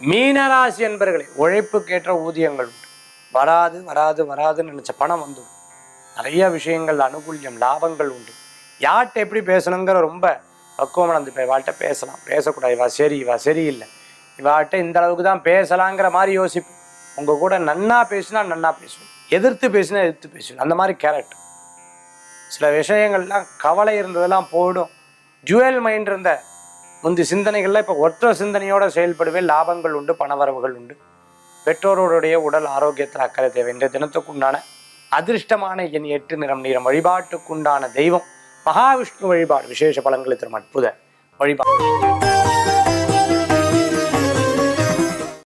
மீனராசி என்பர்களே உழைப்புக்கேற்ற ஊதியங்கள் உண்டு வராது வராது வராதுன்னு நினைச்ச பணம் வந்து நிறைய விஷயங்கள் அனுகூல்யம் லாபங்கள் உண்டு யார்கிட்ட எப்படி பேசணுங்கிற ரொம்ப பக்குவம் அந்த இவாள்கிட்ட பேசலாம் பேசக்கூடாது இவா சரி இவா சரியில்லை இவாட்ட இந்த அளவுக்கு தான் பேசலாங்கிற மாதிரி யோசிப்பு உங்க கூட நன்னா பேசினா நன்னா பேசுவேன் எதிர்த்து பேசினா எதிர்த்து பேசுவேன் அந்த மாதிரி கேரக்டர் சில விஷயங்கள்லாம் கவலை இருந்ததெல்லாம் போயிடும் ஜுவல் மைண்ட் இருந்த முந்தி சிந்தனைகள்லாம் இப்போ ஒற்ற சிந்தனையோட செயல்படுவேன் லாபங்கள் உண்டு பணவரவுகள் உண்டு பெற்றோருடைய உடல் ஆரோக்கியத்தில் அக்கறை தேவை இன்றைய தினத்துக்குண்டான அதிர்ஷ்டமான என் எட்டு நிறம் நீரம் வழிபாட்டுக்குண்டான தெய்வம் மகாவிஷ்ணு வழிபாடு விசேஷ பலன்களை தரும் அற்புத வழிபாடு